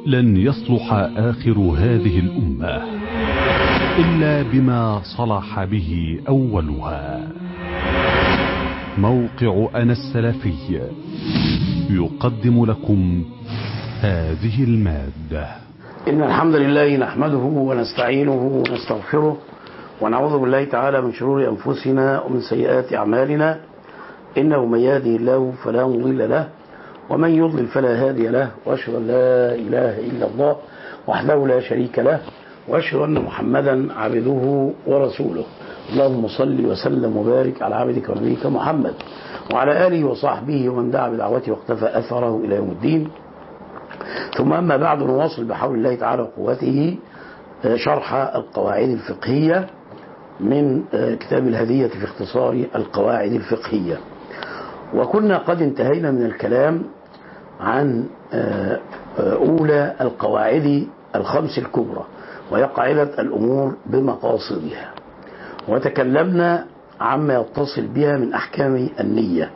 لن يصلح آخر هذه الأمة إلا بما صلح به أولها موقع أنا السلفي يقدم لكم هذه المادة إن الحمد لله نحمده ونستعينه ونستغفره ونعوذ بالله تعالى من شرور أنفسنا ومن سيئات أعمالنا إنه من يهده الله فلا مضل له ومن يضلل فلا هادي له وأشهد أن لا إله إلا الله وحده لا شريك له وأشهد أن محمدا عبده ورسوله اللهم صل وسلم وبارك على عبدك ونبيك محمد وعلى آله وصحبه ومن دعا بدعوته واقتفى أثره إلى يوم الدين ثم أما بعد نواصل بحول الله تعالى وقوته شرح القواعد الفقهية من كتاب الهدية في اختصار القواعد الفقهية وكنا قد انتهينا من الكلام عن أولى القواعد الخمس الكبرى وهي قاعدة الأمور بمقاصدها وتكلمنا عما يتصل بها من أحكام النية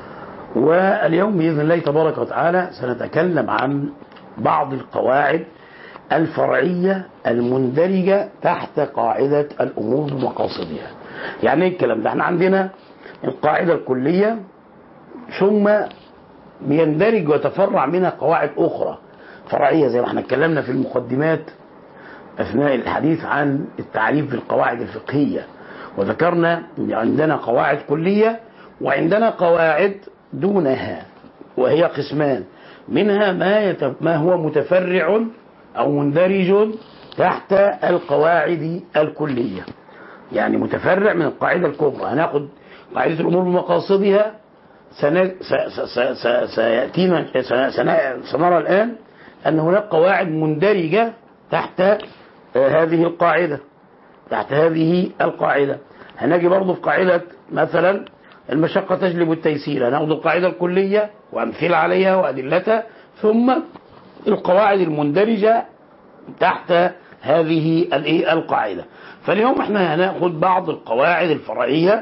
واليوم بإذن الله تبارك وتعالى سنتكلم عن بعض القواعد الفرعية المندرجة تحت قاعدة الأمور بمقاصدها يعني ايه الكلام ده احنا عندنا القاعدة الكلية ثم بيندرج ويتفرع منها قواعد أخرى فرعية زي ما احنا اتكلمنا في المقدمات أثناء الحديث عن التعريف بالقواعد الفقهية وذكرنا أن عندنا قواعد كلية وعندنا قواعد دونها وهي قسمان منها ما, يتف... ما هو متفرع أو مندرج تحت القواعد الكلية يعني متفرع من القاعدة الكبرى هناخد قاعدة الأمور بمقاصدها سن... س... س... س... سيأتينا سنرى الآن أن هناك قواعد مندرجة تحت هذه القاعدة تحت هذه القاعدة هنجي برضه في قاعدة مثلا المشقة تجلب التيسير هناخد القاعدة الكلية وأمثلة عليها وأدلتها ثم القواعد المندرجة تحت هذه القاعدة فاليوم احنا هناخد بعض القواعد الفرعية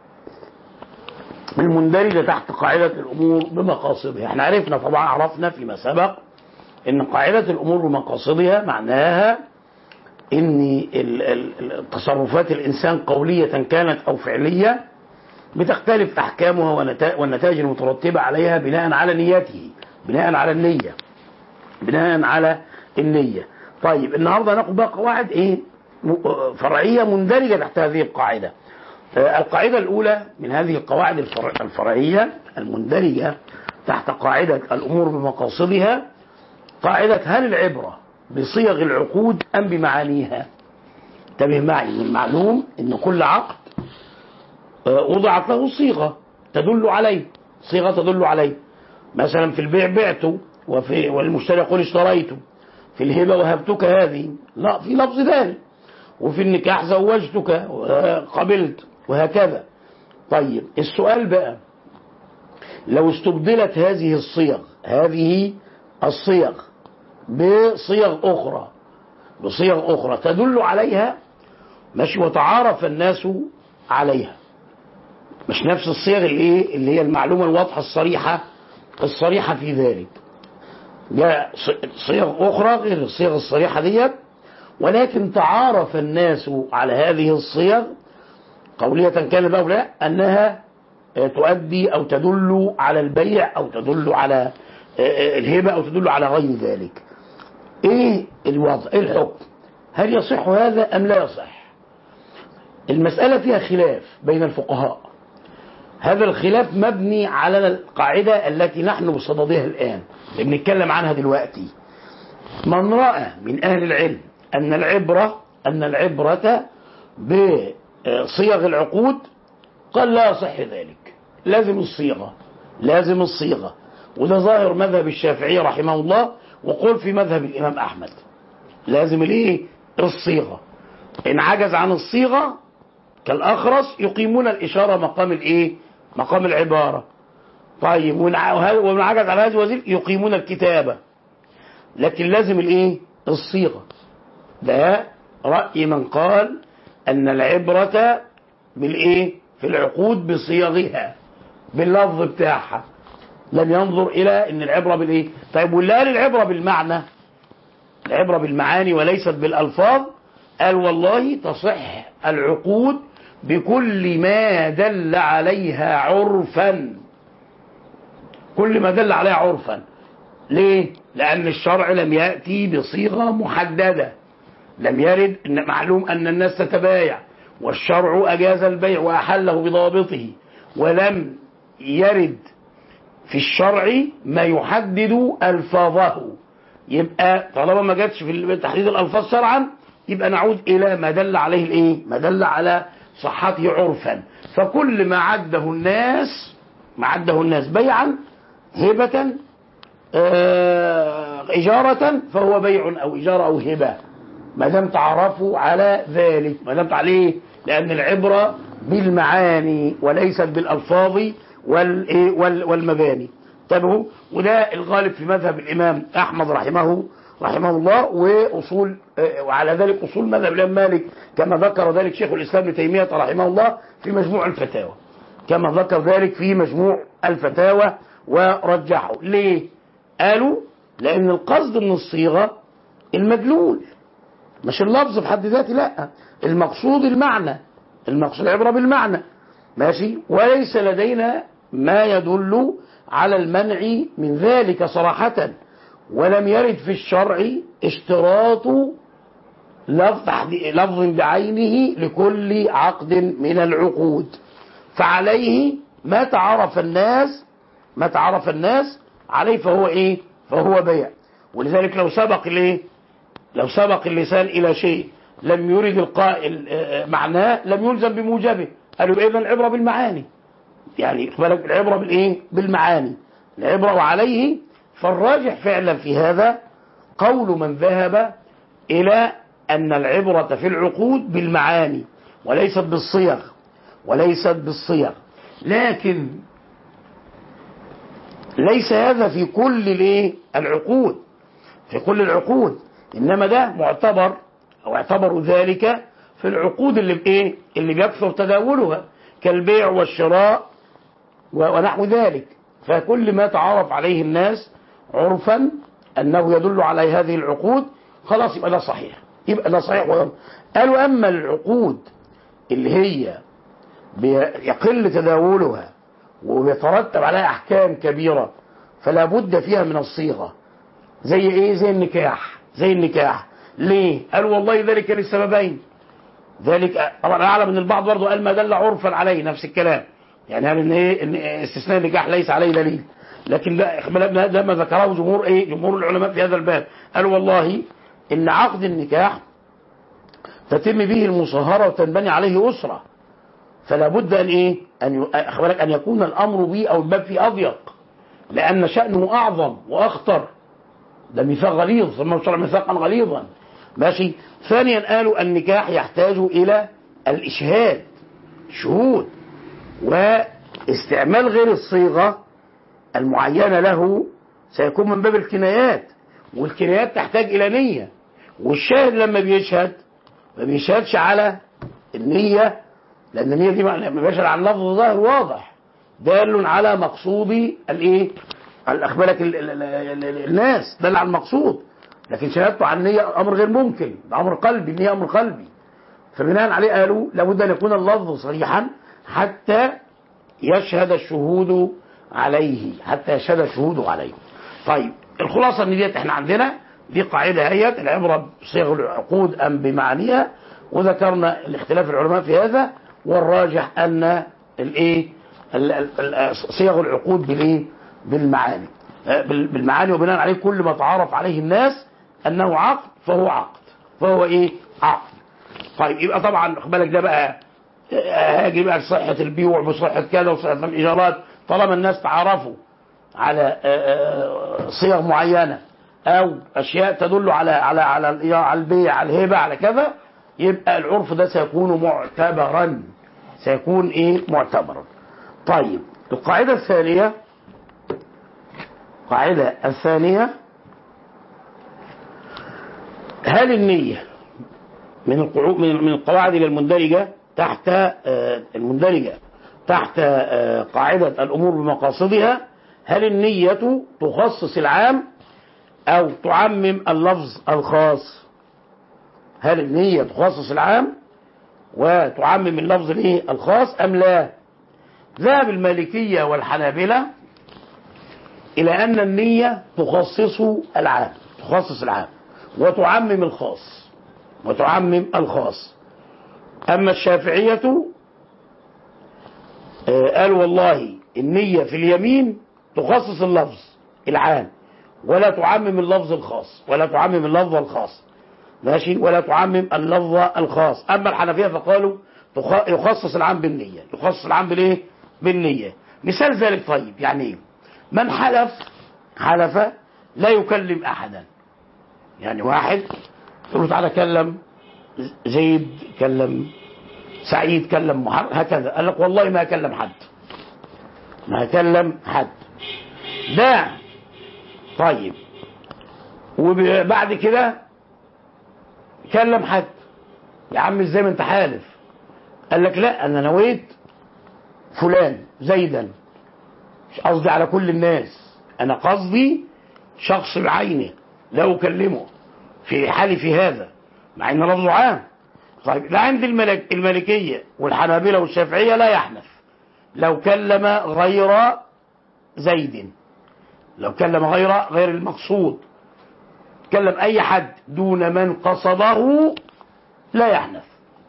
المندرجة تحت قاعدة الأمور بمقاصدها احنا عرفنا طبعا عرفنا فيما سبق ان قاعدة الأمور بمقاصدها معناها ان تصرفات الإنسان قولية كانت أو فعلية بتختلف أحكامها والنتائج المترتبة عليها بناء على نيته بناء على النية بناء على النية طيب النهاردة ناخد بقى قواعد ايه فرعية مندرجة تحت هذه القاعدة القاعدة الأولى من هذه القواعد الفرعية المندرجة تحت قاعدة الأمور بمقاصدها قاعدة هل العبرة بصيغ العقود أم بمعانيها انتبه معي من المعلوم أن كل عقد وضعت له صيغة تدل عليه صيغة تدل عليه مثلا في البيع بعته وفي والمشتري يقول اشتريته في الهبة وهبتك هذه لا في لفظ ذلك وفي النكاح زوجتك وقبلت وهكذا طيب السؤال بقى لو استبدلت هذه الصيغ هذه الصيغ بصيغ أخرى بصيغ أخرى تدل عليها ماشي وتعارف الناس عليها مش نفس الصيغ اللي ايه اللي هي المعلومة الواضحة الصريحة الصريحة في ذلك جاء صيغ أخرى غير الصيغ الصريحة ديت ولكن تعارف الناس على هذه الصيغ قولية كان أو لا أنها تؤدي أو تدل على البيع أو تدل على الهبة أو تدل على غير ذلك إيه الوضع إيه الحكم هل يصح هذا أم لا يصح المسألة فيها خلاف بين الفقهاء هذا الخلاف مبني على القاعدة التي نحن بصددها الآن اللي بنتكلم عنها دلوقتي من رأى من أهل العلم أن العبرة أن العبرة بصيغ العقود قال لا يصح ذلك لازم الصيغة لازم الصيغة وده ظاهر مذهب الشافعي رحمه الله وقول في مذهب الإمام أحمد لازم الايه الصيغة إن عجز عن الصيغة كالأخرس يقيمون الإشارة مقام الايه مقام العبارة طيب ومن عجز على هذه الوزير يقيمون الكتابة لكن لازم الايه الصيغة ده رأي من قال أن العبرة بالإيه في العقود بصيغها باللفظ بتاعها لم ينظر إلى أن العبرة بالإيه طيب واللي قال العبرة بالمعنى العبرة بالمعاني وليست بالألفاظ قال والله تصح العقود بكل ما دل عليها عرفا كل ما دل عليها عرفا ليه؟ لأن الشرع لم يأتي بصيغة محددة لم يرد إن معلوم أن الناس تتبايع والشرع أجاز البيع وأحله بضابطه ولم يرد في الشرع ما يحدد ألفاظه يبقى طالما ما جاتش في تحديد الألفاظ شرعا يبقى نعود إلى ما دل عليه الإيه؟ ما دل على صحته عرفا فكل ما عده الناس ما عده الناس بيعا هبة آه، إجارة فهو بيع أو إجارة أو هبة ما دام تعرفوا على ذلك ما دام عليه لأن العبرة بالمعاني وليست بالألفاظ والإيه؟ وال- والمباني انتبهوا وده الغالب في مذهب الإمام أحمد رحمه رحمه الله وأصول آه، وعلى ذلك أصول مذهب الإمام مالك كما ذكر ذلك شيخ الإسلام ابن تيمية رحمه الله في مجموع الفتاوى كما ذكر ذلك في مجموع الفتاوى ورجحه ليه قالوا لأن القصد من الصيغة المدلول مش اللفظ في حد ذاته لا المقصود المعنى المقصود العبرة بالمعنى ماشي وليس لدينا ما يدل على المنع من ذلك صراحة ولم يرد في الشرع اشتراط لفظ لفظ بعينه لكل عقد من العقود فعليه ما تعرف الناس ما تعرف الناس عليه فهو ايه فهو بيع ولذلك لو سبق الايه لو سبق اللسان الى شيء لم يرد القائل آه، آه، معناه لم يلزم بموجبه قالوا اذا العبره بالمعاني يعني خد بالك العبره بالايه بالمعاني العبره وعليه فالراجح فعلا في هذا قول من ذهب الى ان العبره في العقود بالمعاني وليست بالصيغ وليست بالصيغ لكن ليس هذا في كل الايه العقود في كل العقود انما ده معتبر او اعتبروا ذلك في العقود اللي بايه اللي بيكثر تداولها كالبيع والشراء و- ونحو ذلك فكل ما تعارف عليه الناس عرفا انه يدل على هذه العقود خلاص يبقى ده صحيح يبقى ده صحيح ويض- قالوا اما العقود اللي هي بيقل تداولها وبيترتب عليها احكام كبيره فلا بد فيها من الصيغه زي ايه زي النكاح زي النكاح ليه قالوا والله ذلك لسببين ذلك طبعا اعلم ان البعض برضه قال ما دل عرفا عليه نفس الكلام يعني قال ان ايه ان استثناء النكاح ليس عليه دليل لكن لا ده ما ذكره جمهور ايه جمهور العلماء في هذا الباب قالوا والله ان عقد النكاح تتم به المصاهره وتنبني عليه اسره فلا بد ان ايه ان ي- أخبرك ان يكون الامر به او الباب فيه اضيق لان شانه اعظم واخطر ده ميثاق غليظ ثم شرع ميثاقا غليظا ماشي ثانيا قالوا النكاح يحتاج الى الاشهاد شهود واستعمال غير الصيغه المعينه له سيكون من باب الكنايات والكنايات تحتاج الى نيه والشاهد لما بيشهد ما بيشهدش على النيه لان النيه دي ما بيشهد عن لفظ ظاهر واضح دال على مقصود الايه الاخبارك ال- ال- ال- ال- الناس دل على المقصود لكن شهادته عن النيه امر غير ممكن ده امر قلبي النيه امر قلبي فبناء عليه قالوا لابد ان يكون اللفظ صريحا حتى يشهد الشهود عليه حتى يشهد الشهود عليه طيب الخلاصه ان ديت احنا عندنا دي قاعده هي العبره بصيغ العقود ام بمعانيها وذكرنا الاختلاف العلماء في هذا والراجح ان الايه ال- ال- ال- صيغ العقود بالايه بالمعاني آه، بال- بالمعاني وبناء عليه كل ما تعرف عليه الناس انه عقد فهو عقد فهو ايه عقد طيب يبقى طبعا خد بالك ده بقى آه، هاجي بقى صحة البيوع بصحة كذا وصحة الإيجارات طالما الناس تعرفوا على آه، آه، صيغ معينة أو أشياء تدل على على على الإيجار- على البيع على الهبة على كذا يبقى العرف ده سيكون معتبرا سيكون إيه معتبرا طيب القاعدة الثانية القاعدة الثانية هل النية من القعود من من القواعد المندرجة تحت آه، المندرجة تحت آه، قاعدة الأمور بمقاصدها هل النية تخصص العام أو تعمم اللفظ الخاص هل النية تخصص العام وتعمم اللفظ الايه الخاص أم لا ذهب المالكية والحنابلة إلى أن النية تخصص العام تخصص العام وتعمم الخاص وتعمم الخاص أما الشافعية آه، قال والله النية في اليمين تخصص اللفظ العام ولا تعمم اللفظ الخاص ولا تعمم اللفظ الخاص ماشي ولا تعمم اللفظ الخاص أما الحنفية فقالوا تخ- يخصص العام بالنية يخصص العام بالإيه بالنية مثال ذلك طيب يعني إيه من حلف حلف لا يكلم أحدا يعني واحد يقول له تعالى كلم زيد كلم سعيد كلم محمد هكذا قال لك والله ما أكلم حد ما أكلم حد ده طيب وبعد كده كلم حد يا عم ازاي ما انت حالف قال لك لا انا نويت فلان زيدا مش قصدي على كل الناس انا قصدي شخص بعينه لا اكلمه في حالي في هذا مع ان لفظه عام طيب ده عند الملك الملكيه والحنابله والشافعيه لا يحنف لو كلم غير زيد لو كلم غير غير المقصود كلم اي حد دون من قصده لا يحنث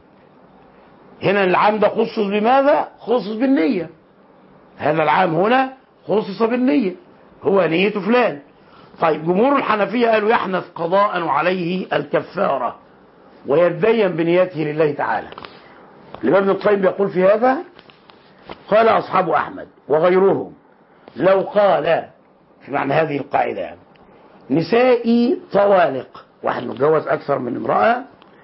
هنا العام ده خصص بماذا خصص بالنية هذا العام هنا خصص بالنية هو نية فلان طيب جمهور الحنفية قالوا يحنث قضاء عليه الكفارة ويتدين بنيته لله تعالى الإمام ابن القيم يقول في هذا قال أصحاب أحمد وغيرهم لو قال في معنى هذه القاعدة يعني نسائي طوالق واحد متجوز أكثر من امرأة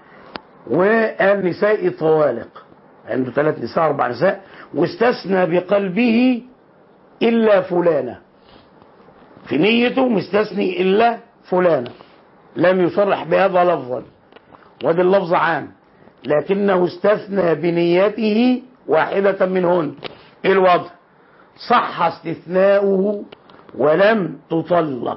وقال نسائي طوالق عنده ثلاث نساء أربع نساء واستثنى بقلبه إلا فلانة في نيته مستثني إلا فلانة لم يصرح بهذا لفظا وهذا اللفظ عام لكنه استثنى بنيته واحدة منهن إيه الوضع صح استثناؤه ولم تطلق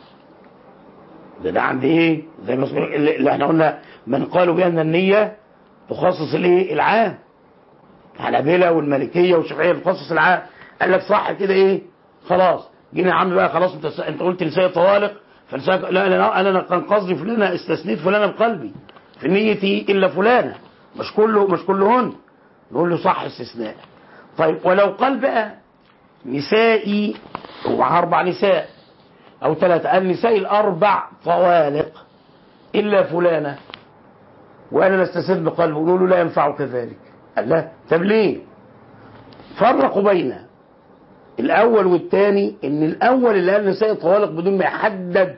ده, ده عند ايه زي ما اسمه- اللي اللي احنا قلنا من قالوا بان النيه تخصص الايه العام الحنابلة والمالكيه والشافعيه تخصص العام قال لك صح كده ايه خلاص جينا يا عم بقى خلاص انت انت قلت نساء طوالق فنساء لا لا انا انا كان قصدي فلانه استثنيت فلانه بقلبي في نيتي الا فلانه مش كله مش كلهن نقول له صح استثناء طيب ولو قال بقى نسائي هو اربع نساء او ثلاثه النساء الاربع طوالق الا فلانه وانا نستسد بقلبه نقول له لا ينفع كذلك قال لا طب ليه فرقوا بين الاول والثاني ان الاول اللي قال نساء طوالق بدون ما يحدد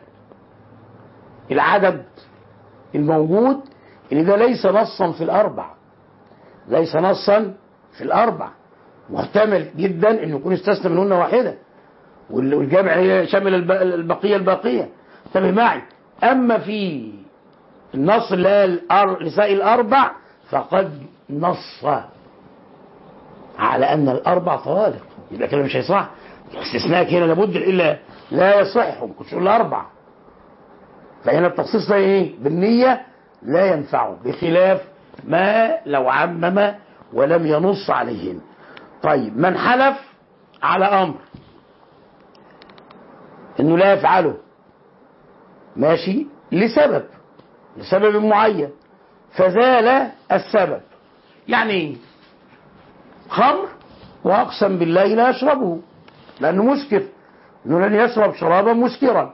العدد الموجود ان ده ليس نصا في الاربع ليس نصا في الاربع محتمل جدا انه يكون استثنى منهن واحده وال- والجمع شامل الب- البقيه الباقيه انتبه معي اما في النص اللي قال الأر- نساء الاربع فقد نص على ان الاربع طوالق يبقى كده مش هيصح استثناءك هنا لابد الا لا يصح كنت تقول الاربع فهنا التخصيص ده ايه بالنيه لا ينفعه بخلاف ما لو عمم ولم ينص عليهن طيب من حلف على امر انه لا يفعله ماشي لسبب لسبب معين فزال السبب يعني ايه خمر واقسم بالله لا يشربه لانه مسكر انه لن يشرب شرابا مسكرا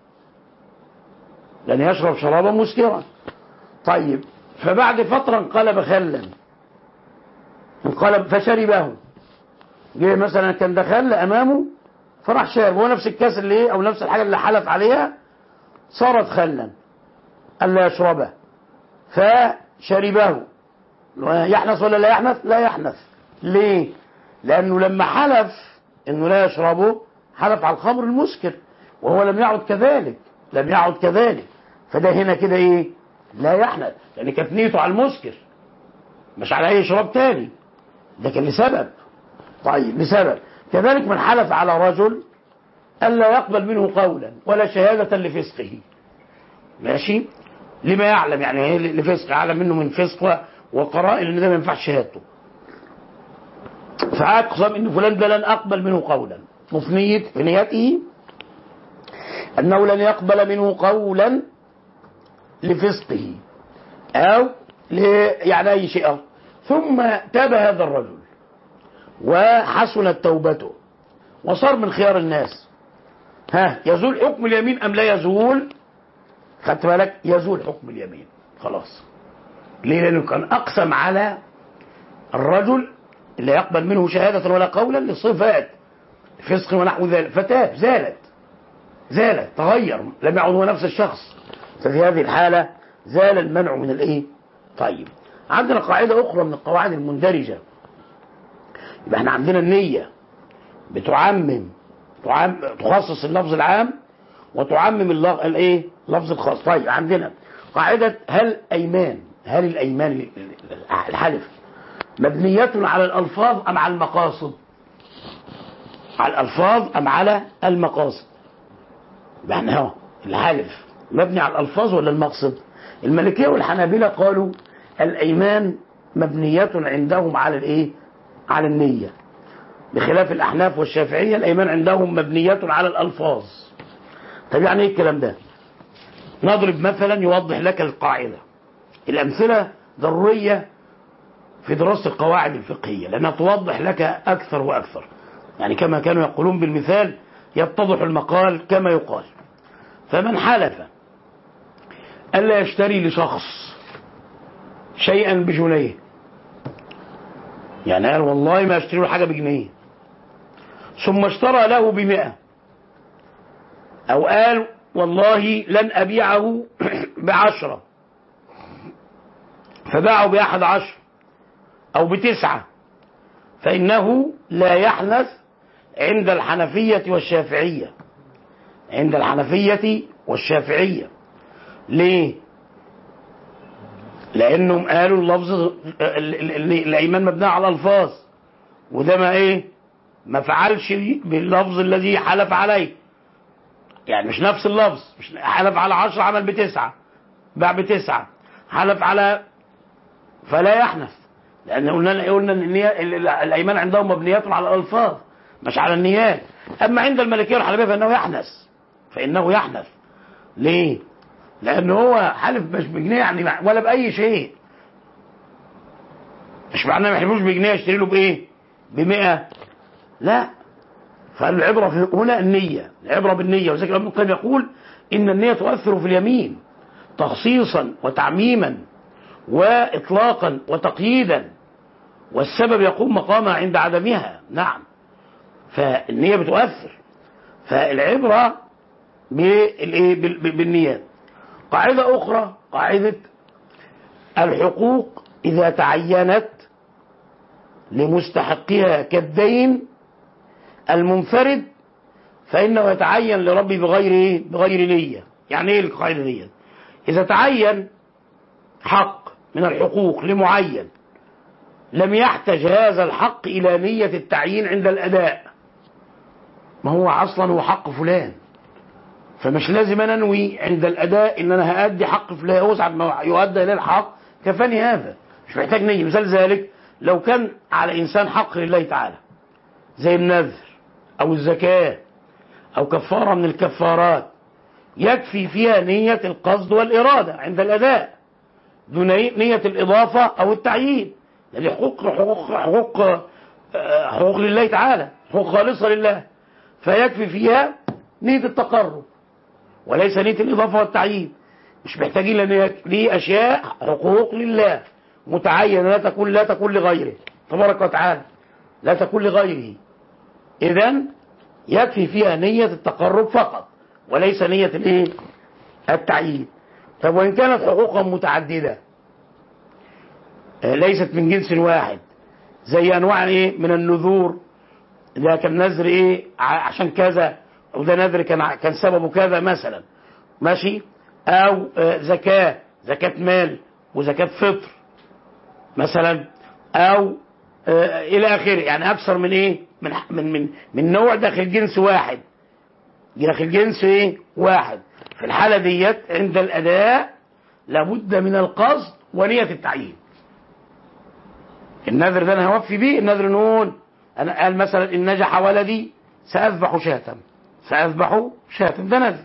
لن يشرب شرابا مسكرا طيب فبعد فترة انقلب خلا انقلب فشربه جه مثلا كان ده خل امامه فراح شارب هو نفس الكاس اللي ايه او نفس الحاجه اللي حلف عليها صارت خلا الا يشربه فشربه يحنث ولا لا يحنث لا يحنث ليه لانه لما حلف انه لا يشربه حلف على الخمر المسكر وهو لم يعد كذلك لم يعد كذلك فده هنا كده ايه لا يحنث لان كانت نيته على المسكر مش على اي شراب تاني ده كان لسبب طيب لسبب كذلك من حلف على رجل ألا يقبل منه قولا ولا شهادة لفسقه ماشي لما يعلم يعني إيه لفسق يعلم منه من فسق وقرائن ان ده ما ينفعش شهادته فأقسم ان فلان ده لن اقبل منه قولا وفي نية في نيته انه لن يقبل منه قولا لفسقه او ل يعني اي شيء آخر. ثم تاب هذا الرجل وحسنت توبته وصار من خيار الناس ها يزول حكم اليمين ام لا يزول خدت بالك يزول حكم اليمين خلاص ليه لانه كان اقسم على الرجل اللي يقبل منه شهادة ولا قولا لصفات فسق ونحو ذلك فتاب زالت زالت تغير لم يعد هو نفس الشخص ففي هذه الحالة زال المنع من الايه طيب عندنا قاعدة أخرى من القواعد المندرجة يبقى احنا عندنا النية بتعمم تعم تخصص اللفظ العام وتعمم اللغ... الايه اللفظ الخاص طيب عندنا قاعدة هل أيمان هل الأيمان الحلف مبنية على الألفاظ أم على المقاصد على الألفاظ أم على المقاصد يعني هو الحلف مبني على الألفاظ ولا المقصد الملكية والحنابلة قالوا الأيمان مبنية عندهم على الإيه على النية بخلاف الأحناف والشافعية الأيمان عندهم مبنية على الألفاظ طب يعني إيه الكلام ده نضرب مثلا يوضح لك القاعدة الأمثلة ضرورية في دراسة القواعد الفقهية لأنها توضح لك أكثر وأكثر يعني كما كانوا يقولون بالمثال يتضح المقال كما يقال فمن حلف ألا يشتري لشخص شيئا بجنيه يعني قال والله ما اشتري له حاجة بجنيه ثم اشترى له بمئة أو قال والله لن أبيعه بعشرة فباعه بأحد عشر أو بتسعة فإنه لا يحنث عند الحنفية والشافعية عند الحنفية والشافعية ليه؟ لأنهم قالوا اللفظ الأيمان مبنية على الألفاظ وده ما إيه؟ ما فعلش باللفظ الذي حلف عليه يعني مش نفس اللفظ مش حلف على عشرة عمل بتسعة باع بتسعة حلف على فلا يحنث لأن قلنا قلنا ان الأيمان عندهم مبنيات على الألفاظ مش على النيات أما عند الملكية والحنفية فإنه يحنث فإنه يحنث ليه؟ لأن هو حلف مش بجنيه يعني ولا بأي شيء مش معناه ما يحلفوش بجنيه يشتري له بإيه؟ بمئة لا فالعبرة في هنا النية العبرة بالنية وذلك ابن القيم يقول إن النية تؤثر في اليمين تخصيصا وتعميما وإطلاقا وتقييدا والسبب يقوم مقامها عند عدمها نعم فالنية بتؤثر فالعبرة بالنيات قاعدة أخرى قاعدة الحقوق إذا تعينت لمستحقها كالدين المنفرد فإنه يتعين لربي بغير بغير نية يعني إيه القاعدة دي إذا تعين حق من الحقوق لمعين لم يحتج هذا الحق إلى نية التعيين عند الأداء ما هو أصلا هو حق فلان فمش لازم أنا أنوي عند الأداء إن أنا هأدي حق فلان هو ساعة ما يؤدى إليه الحق كفاني هذا مش محتاج نية مثال ذلك لو كان على إنسان حق لله تعالى زي النذر أو الزكاة أو كفارة من الكفارات يكفي فيها نية القصد والإرادة عند الأداء دون نية الإضافة أو التعيين لأن حقوق حقوق حقوق حقوق لله تعالى حقوق خالصة لله فيكفي فيها نية التقرب وليس نية الإضافة والتعيين مش محتاجين لأن دي أشياء حقوق لله متعينة لا تكون لا تكون لغيره تبارك وتعالى لا تكون لغيره إذا يكفي فيها نية التقرب فقط وليس نية الايه التعيين طب وإن كانت حقوقا متعددة ليست من جنس واحد زي أنواع إيه من النذور ده كان نذر إيه عشان كذا أو ده نذر كان كان سببه كذا مثلا ماشي أو زكاة زكاة مال وزكاة فطر مثلا أو إلى آخره يعني أكثر من إيه من من من من نوع داخل جنس واحد داخل جنس ايه واحد في الحالة ديت عند الأداء لابد من القصد ونية التعيين النذر ده انا هوفي بيه النذر نقول انا قال مثلا ان نجح ولدي ساذبح شاة ساذبح شاة ده نذر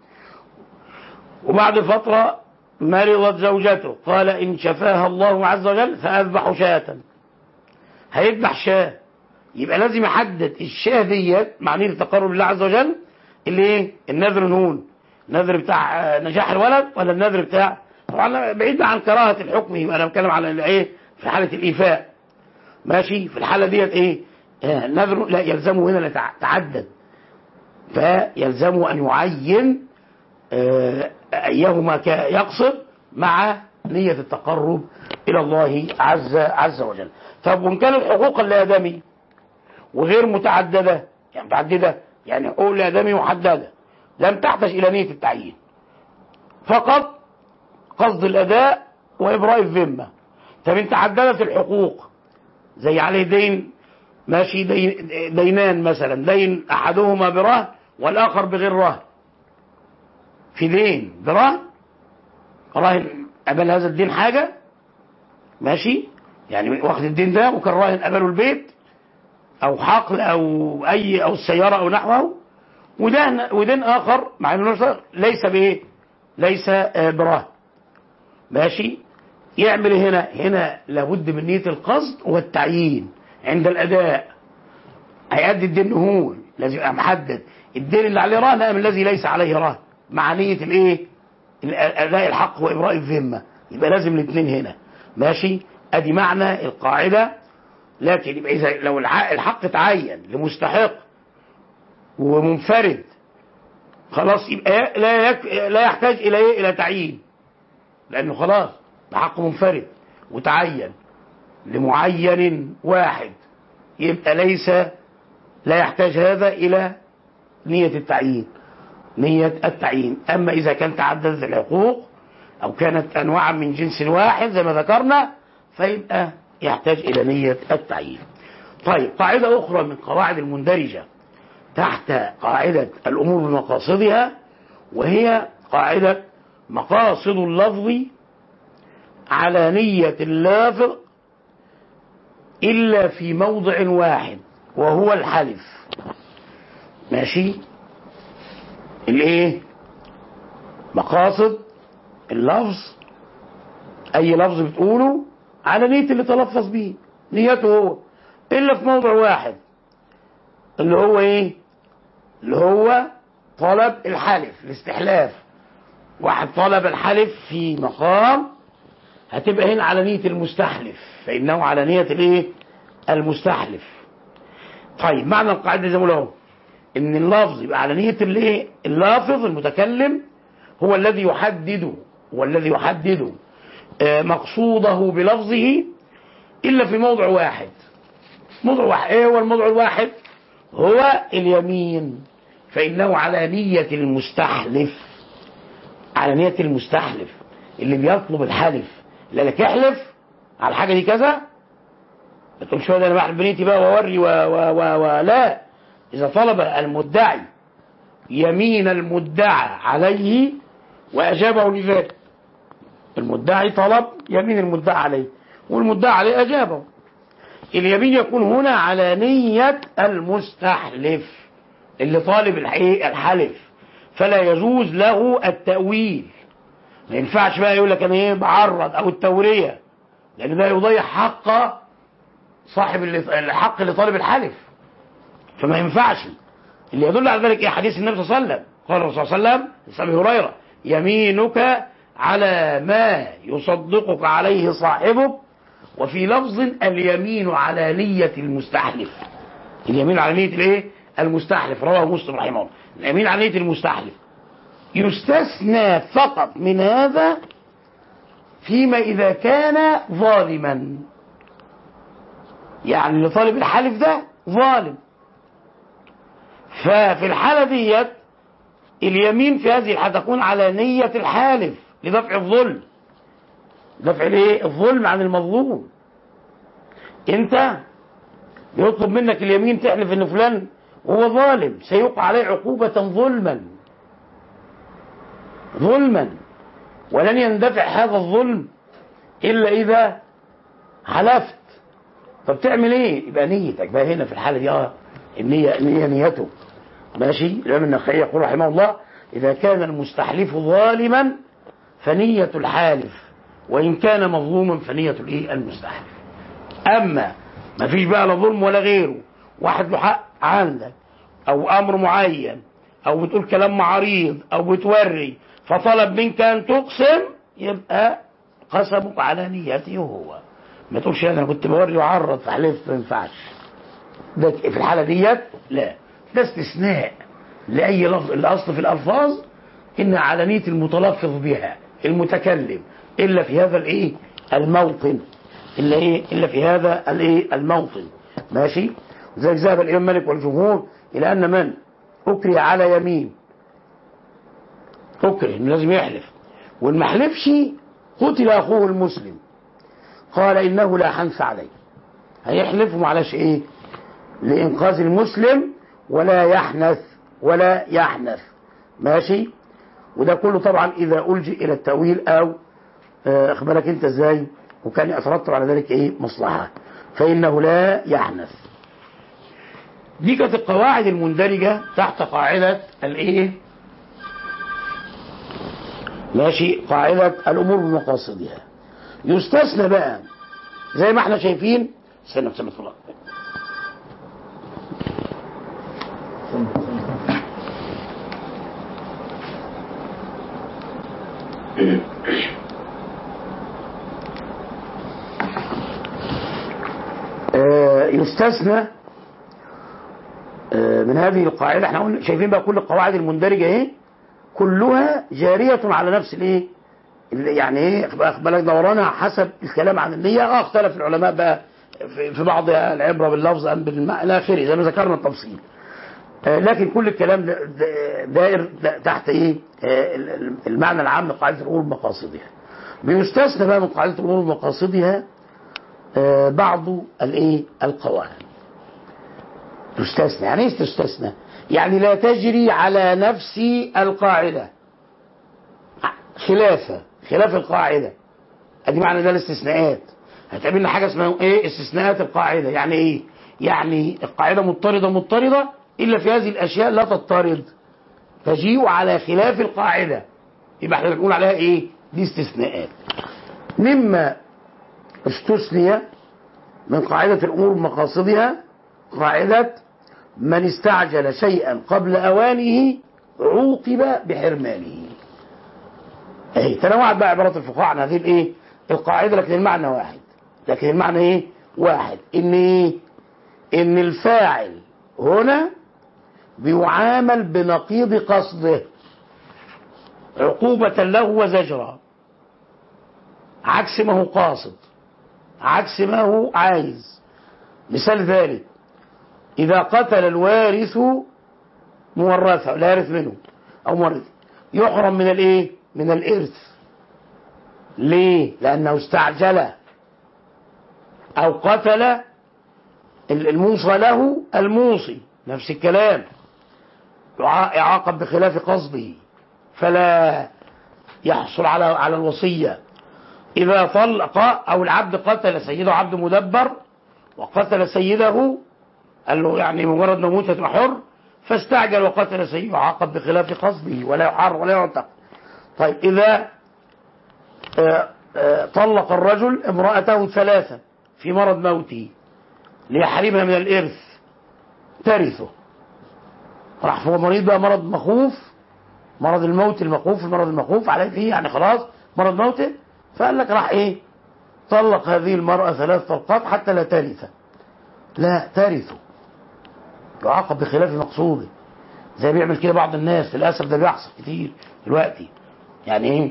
وبعد فترة مرضت زوجته قال ان شفاها الله عز وجل فاذبح شاة هيذبح شاة يبقى لازم يحدد الشاة ديت مع نية التقرب لله عز وجل اللي ايه النذر نون النذر بتاع آه، نجاح الولد ولا النذر بتاع طبعا بعيد عن كراهة الحكم يبقى انا بتكلم على الايه في حالة الايفاء ماشي في الحالة ديت ايه آه، نذر لا يلزمه هنا لا تع- تعدد فيلزمه ان يعين آه، ايهما كا- يقصد مع نية التقرب الى الله عز عز وجل طب وان كان الحقوق الادمي وغير متعددة يعني متعددة يعني حقوق الادمي محددة لم تحتاج الى نية التعيين فقط قصد الاداء وابراء الذمة طب ان تعددت الحقوق زي عليه دين ماشي دين دينان مثلا دين احدهما برهن والاخر بغير رهن في دين برهن راهن قبل هذا الدين حاجه ماشي يعني واخد الدين ده وكان راهن قبله البيت او حقل او اي او السياره او نحوه ودين ودين اخر مع انه ليس بايه ليس آه، برهن ماشي يعمل هنا هنا لابد من نية القصد والتعيين عند الأداء هيأدي الدين هو لازم يبقى محدد الدين اللي عليه رهن أم الذي ليس عليه رهن مع نية الإيه؟ أداء الحق وإبراء الذمة يبقى لازم الاثنين هنا ماشي أدي معنى القاعدة لكن يبقى إذا لو الع- الحق تعين لمستحق ومنفرد خلاص يبقى لا يك... لا يحتاج إلى إيه؟ إلى تعيين لأنه خلاص ده حق منفرد وتعين لمعين واحد يبقى ليس لا يحتاج هذا إلى نية التعيين نية التعيين أما إذا كان تعددت الحقوق أو كانت أنواعا من جنس واحد زي ما ذكرنا فيبقى يحتاج إلى نية التعيين طيب قاعدة أخرى من قواعد المندرجة تحت قاعدة الأمور بمقاصدها وهي قاعدة مقاصد اللفظ على نية اللافظ إلا في موضع واحد وهو الحلف ماشي الايه مقاصد اللفظ اي لفظ بتقوله على نية اللي تلفظ به نيته هو الا في موضع واحد اللي هو ايه اللي هو طلب الحلف الاستحلاف واحد طلب الحلف في مقام هتبقى هنا على نية المستحلف فإنه على نية الايه المستحلف طيب معنى القاعدة زي ما اهو ان اللفظ يبقى على نية الايه اللافظ المتكلم هو الذي يحدد هو الذي يحدد آه، مقصوده بلفظه إلا في موضع واحد موضع واحد ايه هو الموضع الواحد هو اليمين فإنه على نية المستحلف على نية المستحلف اللي بيطلب الحلف اللي لك احلف على الحاجة دي كذا ما تقولش ده انا بحلف بنيتي بقى واوري و, و, و, و لا اذا طلب المدعي يمين المدعى عليه واجابه لذلك المدعي طلب يمين المدعى عليه والمدعى عليه اجابه اليمين يكون هنا على نية المستحلف اللي طالب الحقيقة الحلف فلا يجوز له التأويل ما ينفعش بقى يقول لك انا ايه بعرض او التورية لان ده يضيع حق صاحب اللي الحق لطالب الحلف فما ينفعش اللي يدل على ذلك ايه حديث النبي صلى الله عليه وسلم قال الرسول صلى الله عليه وسلم لابي هريره يمينك على ما يصدقك عليه صاحبك وفي لفظ اليمين على نية المستحلف اليمين على نية الايه المستحلف رواه مسلم رحمه الله اليمين على نية المستحلف يستثنى فقط من هذا فيما إذا كان ظالما يعني اللي طالب الحلف ده ظالم ففي الحالة ديت اليمين في هذه الحالة تكون على نية الحالف لدفع الظلم دفع الايه الظلم عن المظلوم انت بيطلب منك اليمين تحلف ان فلان وهو ظالم سيوقع عليه عقوبة ظلما ظلما ولن يندفع هذا الظلم إلا إذا حلفت طب تعمل ايه يبقى نيتك بقى هنا في الحالة دي اه النية النية نيته ماشي الإمام النخعي يقول رحمه الله إذا كان المستحلف ظالما فنية الحالف وإن كان مظلوما فنية الإيه المستحلف أما ما فيش بقى لا ظلم ولا غيره واحد له حق عندك أو أمر معين أو بتقول كلام عريض أو بتوري فطلب منك أن تقسم يبقى قسمك على نيته هو ما تقولش أنا كنت بوري وعرض فحلفت ما ينفعش ده في الحالة ديت لا ده استثناء لأي لفظ الأصل في الألفاظ إن على نية المتلفظ بها المتكلم إلا في هذا الإيه الموطن إلا إيه إلا في هذا الإيه الموطن ماشي زي ذهب الإمام مالك والجمهور إلى أن من أكره على يمين أكره إنه لازم يحلف وإن ما حلفش قتل أخوه المسلم قال إنه لا حنث عليه هيحلف ومعلش إيه لإنقاذ المسلم ولا يحنث ولا يحنث ماشي وده كله طبعا إذا ألجئ إلى التأويل أو أخبرك أنت إزاي وكان يترتب على ذلك إيه مصلحة فإنه لا يحنث دي كانت القواعد المندرجة تحت قاعدة الإيه ماشي قاعدة الأمور بمقاصدها يستثنى بقى زي ما احنا شايفين استنى بسم الله يستثنى من هذه القاعدة احنا قلنا شايفين بقى كل القواعد المندرجة ايه كلها جارية على نفس الايه يعني ايه بالك دورانها حسب الكلام عن النية اه اختلف العلماء بقى في بعض العبرة باللفظ ام بالماء الى اخره زي ما ذكرنا التفصيل لكن كل الكلام دائر تحت ايه المعنى العام لقاعدة الامور بمقاصدها بيستثنى بقى من قاعدة الامور بمقاصدها بعض الايه القواعد تستثنى يعني ايش تستثنى يعني لا تجري على نفس القاعدة خلافة خلاف القاعدة ادي معنى ده الاستثناءات هتقابلنا حاجة اسمها ايه استثناءات القاعدة يعني ايه يعني القاعدة مضطردة مضطردة الا في هذه الاشياء لا تضطرد تجيء على خلاف القاعدة يبقى احنا بنقول عليها ايه دي استثناءات مما استثني من قاعدة الأمور بمقاصدها قاعدة من استعجل شيئا قبل أوانه عوقب بحرمانه ايه تنوعت بقى عبارات الفقهاء عن هذه الايه القاعدة لكن المعنى واحد لكن المعنى ايه واحد ان ايه ان الفاعل هنا بيعامل بنقيض قصده عقوبة له وزجرا عكس ما هو قاصد عكس ما هو عايز مثال ذلك إذا قتل الوارث مورثه لا يرث منه أو مورث يحرم من الإيه؟ من الإرث ليه؟ لأنه استعجل أو قتل الموصى له الموصي نفس الكلام يعاقب بخلاف قصده فلا يحصل على على الوصيه إذا طلق أو العبد قتل سيده عبد مدبر وقتل سيده قال له يعني مجرد ما موت هتبقى حر فاستعجل وقتل سيده عاقب بخلاف قصده ولا يحر ولا يعتق طيب إذا آآ آآ طلق الرجل امرأته ثلاثة في مرض موته ليحرمها من الإرث ترثه راح هو مريض بقى مرض مخوف مرض الموت المخوف المرض المخوف عليه فيه يعني خلاص مرض موته فقال لك راح ايه طلق هذه المرأة ثلاث طلقات حتى لا ترث لا ترثه يعاقب بخلاف مقصوده زي بيعمل كده بعض الناس للأسف ده بيحصل كتير دلوقتي يعني ايه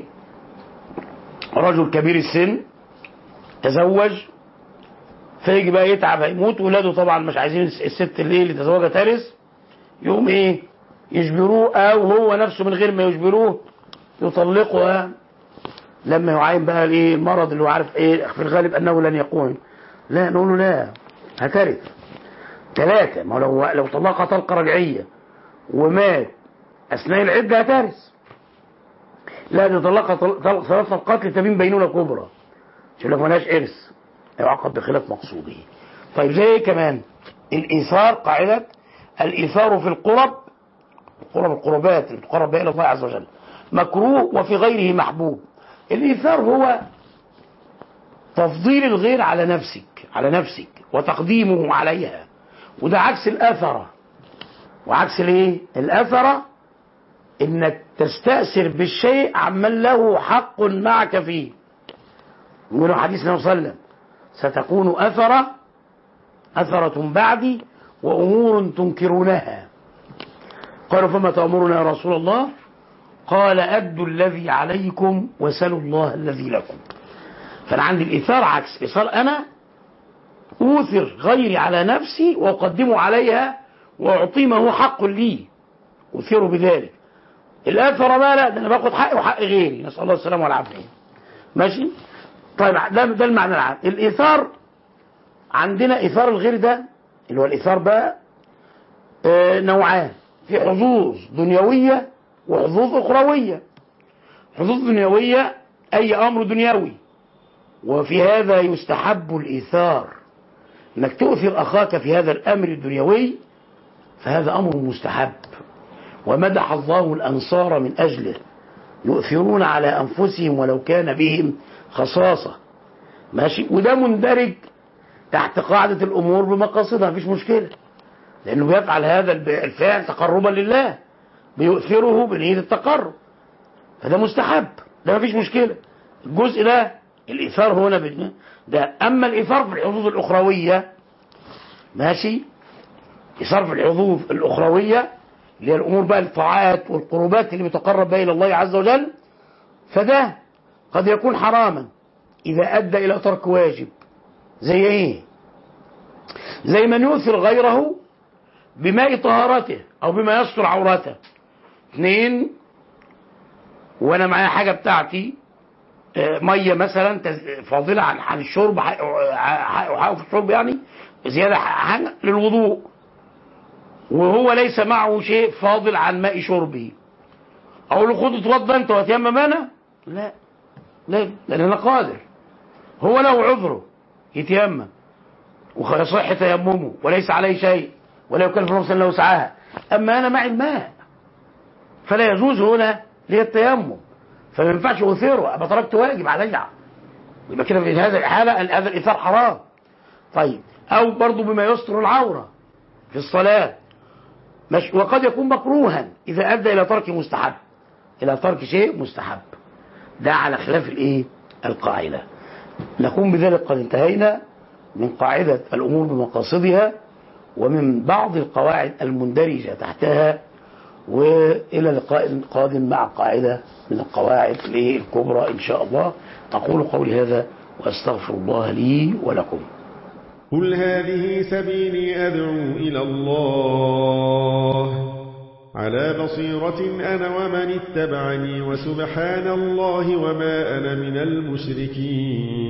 رجل كبير السن تزوج فيجي بقى يتعب هيموت ولاده طبعا مش عايزين الست اللي اللي تزوجها ترث يقوم ايه يجبروه او هو نفسه من غير ما يجبروه يطلقها لما يعاين بقى الايه المرض اللي هو عارف ايه في الغالب انه لن يقوم لا نقول له لا هترث ثلاثة ما هو لو لو طلقها طلقة رجعية ومات أثناء العدة هترث لا دي طلقها طل- طلق ثلاث طلقات لتبين بينونة كبرى عشان لو ملهاش إرث يعاقب بخلاف مقصوده طيب زي ايه كمان الإيثار قاعدة الإيثار في القرب القرب القربات اللي تقرب بها إلى الله عز وجل مكروه وفي غيره محبوب الإيثار هو تفضيل الغير على نفسك على نفسك وتقديمه عليها وده عكس الأثرة وعكس الايه الأثرة انك تستأثر بالشيء عمن له حق معك فيه من حديث النبي صلى الله عليه وسلم ستكون أثرة أثرة بعدي وأمور تنكرونها قالوا فما تأمرنا يا رسول الله قال أدوا الذي عليكم وسلوا الله الذي لكم فأنا عندي الإيثار عكس إيثار أنا أوثر غيري على نفسي وأقدمه عليها وأعطي ما هو حق لي أثير بذلك الآثر ما لا ده أنا باخد حقي وحق غيري نسأل الله السلامة والعافية ماشي طيب ده, ده المعنى العام الإيثار عندنا إيثار الغير ده اللي هو الإيثار بقى آه نوعان في حظوظ دنيوية وحظوظ أخروية حظوظ دنيوية أي أمر دنيوي وفي هذا يستحب الإيثار انك تؤثر اخاك في هذا الامر الدنيوي فهذا امر مستحب ومدح الله الانصار من اجله يؤثرون على انفسهم ولو كان بهم خصاصه ماشي وده مندرج تحت قاعده الامور بمقاصدها مفيش مشكله لانه بيفعل هذا الفعل تقربا لله بيؤثره بنيه التقرب فده مستحب ده مفيش مشكله الجزء ده الايثار هنا بال- ده اما الايثار في الحظوظ الاخرويه ماشي ايثار في الحظوظ الاخرويه اللي هي الامور بقى الطاعات والقربات اللي بيتقرب بها الى الله عز وجل فده قد يكون حراما اذا ادى الى ترك واجب زي ايه زي من يؤثر غيره بماء طهارته او بما يستر عورته اثنين وانا معايا حاجه بتاعتي آه، ميه مثلا تز- فاضله عن عن الشرب ح- ح- وحقه في الشرب يعني زياده ح- حاجه للوضوء وهو ليس معه شيء فاضل عن ماء شربه اقول له خد اتوضى انت وتيمم انا لا لا لان انا قادر هو له عذره يتيمم ويصح تيممه وليس عليه شيء ولا يكلف نفسا الا وسعها اما انا معي الماء فلا يجوز هنا لي التيمم فما ينفعش اثيره ابقى تركت واجب عليا يبقى كده في هذه الحاله هذا الايثار حرام طيب او برضه بما يستر العوره في الصلاه مش وقد يكون مكروها اذا ادى الى ترك مستحب الى ترك شيء مستحب ده على خلاف الايه القاعده نكون بذلك قد انتهينا من قاعده الامور بمقاصدها ومن بعض القواعد المندرجه تحتها والى لقاء قادم مع قاعده من القواعد الايه الكبرى ان شاء الله اقول قولي هذا واستغفر الله لي ولكم قل هذه سبيلي أدعو إلى الله على بصيرة أنا ومن اتبعني وسبحان الله وما أنا من المشركين